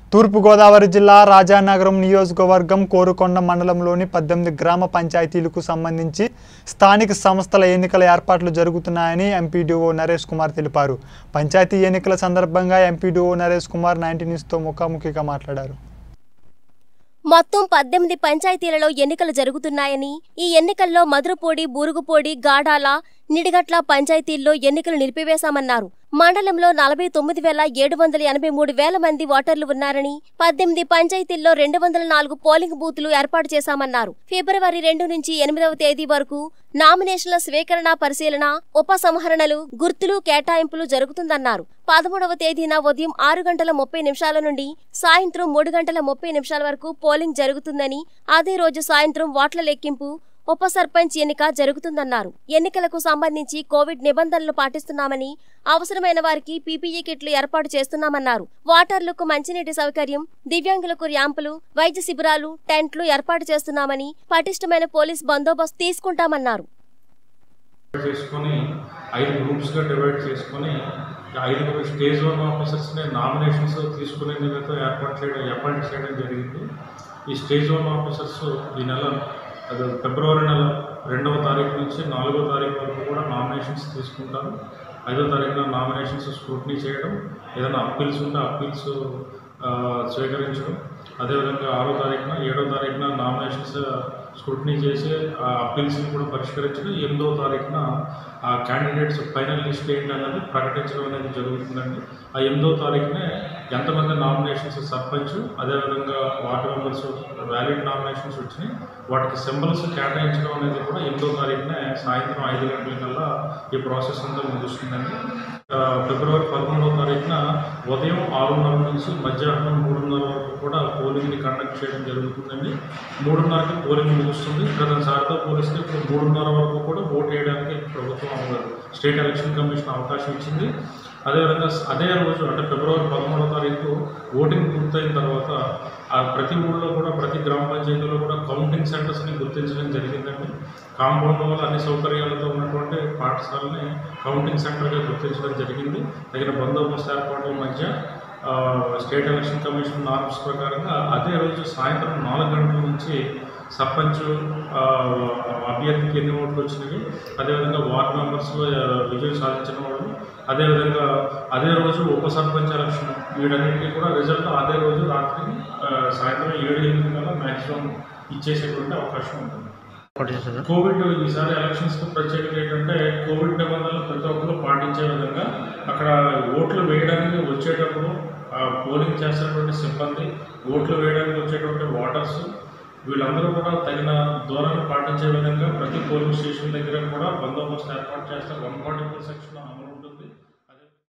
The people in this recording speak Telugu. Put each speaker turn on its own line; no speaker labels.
తూర్పుగోదావరి జిల్లా రాజానగరం నియోజకవర్గం కోరుకొండ మండలంలోని పద్దెనిమిది గ్రామ పంచాయతీలకు సంబంధించి స్థానిక సంస్థల ఎన్నికల ఏర్పాట్లు జరుగుతున్నాయని ఎంపీడీఓ నరేష్ కుమార్ తెలిపారు పంచాయతీ ఎన్నికల సందర్భంగా ఎంపీడీఓ నరేష్ కుమార్ నైన్టీ న్యూస్తో ముఖాముఖిగా మాట్లాడారు
మొత్తం పద్దెనిమిది పంచాయతీలలో ఎన్నికలు జరుగుతున్నాయని ఈ ఎన్నికల్లో మధురపూడి బూరుగుపూడి గాడాల నిడిగట్ల పంచాయతీల్లో ఎన్నికలు నిలిపివేశామన్నారు మండలంలో నలభై తొమ్మిది వేల ఏడు వందల ఎనభై మూడు వేల మంది ఓటర్లు ఉన్నారని పద్దెనిమిది పంచాయతీల్లో రెండు వందల నాలుగు పోలింగ్ బూతులు ఏర్పాటు చేశామన్నారు ఫిబ్రవరి రెండు నుంచి ఎనిమిదవ తేదీ వరకు నామినేషన్ల స్వీకరణ పరిశీలన ఉపసంహరణలు గుర్తులు కేటాయింపులు జరుగుతుందన్నారు పదమూడవ తేదీన ఉదయం ఆరు గంటల ముప్పై నిమిషాల నుండి సాయంత్రం మూడు గంటల ముప్పై నిమిషాల వరకు పోలింగ్ జరుగుతుందని అదే రోజు సాయంత్రం ఓట్ల లెక్కింపు ఉప సర్పంచ్ ఎన్నిక జరుగుతుందన్నారు ఎన్నికలకు సంబంధించి కోవిడ్ నిబంధనలు పాటిస్తున్నామని అవసరమైన వారికి పీపీఈ కిట్లు ఏర్పాటు చేస్తున్నామన్నారు ఓటర్లకు మంచినీటి సౌకర్యం దివ్యాంగులకు ర్యాంపులు వైద్య శిబిరాలు టెంట్లు ఏర్పాటు చేస్తున్నామని పటిష్టమైన పోలీస్ బందోబస్తు తీసుకుంటామన్నారు
చేసుకొని ఐదు గ్రూప్స్గా డివైడ్ చేసుకొని ఐదుగురు స్టేజ్ వన్ ఆఫీసర్స్ని నామినేషన్స్ తీసుకునే నిమిత్తం ఏర్పాటు చేయడం అపాయింట్ చేయడం జరిగింది ఈ స్టేజ్ వన్ ఆఫీసర్స్ ఈ నెల అది ఫిబ్రవరి నెల రెండవ తారీఖు నుంచి నాలుగో తారీఖు వరకు కూడా నామినేషన్స్ తీసుకుంటారు ఐదో తారీఖున నామినేషన్స్ స్క్రూటినీ చేయడం ఏదైనా అప్పీల్స్ ఉంటే అప్పీల్స్ స్వీకరించడం అదేవిధంగా ఆరో తారీఖున ఏడో తారీఖున నామినేషన్స్ స్క్రూటినీ చేసి ఆ అప్పీల్స్ని కూడా పరిష్కరించడం ఎనిమిదో తారీఖున ఆ క్యాండిడేట్స్ ఫైనల్ లిస్ట్ ఏంటి అన్నది ప్రకటించడం అనేది జరుగుతుందండి ఆ ఎనిమిదో తారీఖునే ఎంతమంది నామినేషన్స్ సర్పంచ్ అదేవిధంగా వార్డు మెంబర్స్ వ్యాలిడ్ నామినేషన్స్ వచ్చినాయి వాటికి సింబల్స్ కేటాయించడం అనేది కూడా ఎనిమిదో తారీఖునే సాయంత్రం ఐదు గంటల కల్లా ఈ ప్రాసెస్ అంతా ముగుస్తుందండి ఆ, ఫిబ్రవరి పదమూడవ తారీఖున ఉదయం ఆరున్నర నుంచి మధ్యాహ్నం మూడున్నర వరకు కూడా పోలింగ్ని కండక్ట్ చేయడం జరుగుతుందండి మూడున్నరకి పోలింగ్ ముగుస్తుంది గత సారితో పోలిస్తే ఇప్పుడు మూడున్నర వరకు కూడా ఓటు వేయడానికి ప్రభుత్వం అవ్వదు స్టేట్ ఎలక్షన్ కమిషన్ అవకాశం ఇచ్చింది అదేవిధంగా అదే రోజు అంటే ఫిబ్రవరి పదమూడవ తారీఖు ఓటింగ్ పూర్తయిన తర్వాత ఆ ప్రతి ఊళ్ళో కూడా ప్రతి గ్రామ పంచాయతీలో కూడా కౌంటింగ్ సెంటర్స్ని గుర్తించడం జరిగిందండి కాంపౌండ్ వల్ల అన్ని సౌకర్యాలతో ఉన్నటువంటి పాఠశాలని కౌంటింగ్ సెంటర్గా గుర్తించడం జరిగింది తగిన బందోబస్తు ఏర్పాట్ల మధ్య ఆ, స్టేట్ ఎలక్షన్ కమిషన్ నార్మ్స్ ప్రకారంగా అదే రోజు సాయంత్రం నాలుగు గంటల నుంచి సర్పంచ్ ఆ, అభ్యర్థికి ఎన్ని ఓట్లు వచ్చినాయి అదేవిధంగా వార్డు మెంబర్స్ ఆ, విజయం సాధించిన వాళ్ళు అదేవిధంగా అదే రోజు ఉప సర్పంచ్ ఎలక్షన్ వీటన్నిటికీ కూడా రిజల్ట్ అదే రోజు రాత్రి ఆ, సాయంత్రం ఏడు ఎనిమిది కల్లా మ్యాక్సిమం ఇచ్చేసేటువంటి అవకాశం ఉంటుంది కోవిడ్ ఈసారి ఎలక్షన్స్ ప్రత్యేకత ఏంటంటే కోవిడ్ నిబంధనలు ప్రతి ఒక్కరు పాటించే విధంగా అక్కడ ఓట్లు వేయడానికి వచ్చేటప్పుడు ఆ పోలింగ్ చేస్తున్నటువంటి సిబ్బంది ఓట్లు వేయడానికి వచ్చేటువంటి ఓటర్స్ వీళ్ళందరూ కూడా తగిన దూరాన్ని పాటించే విధంగా ప్రతి పోలింగ్ స్టేషన్ దగ్గర కూడా బందోబస్తు ఏర్పాటు చేస్తారు వన్ ఫార్టీ ఫోర్ సెక్షన్ అమలు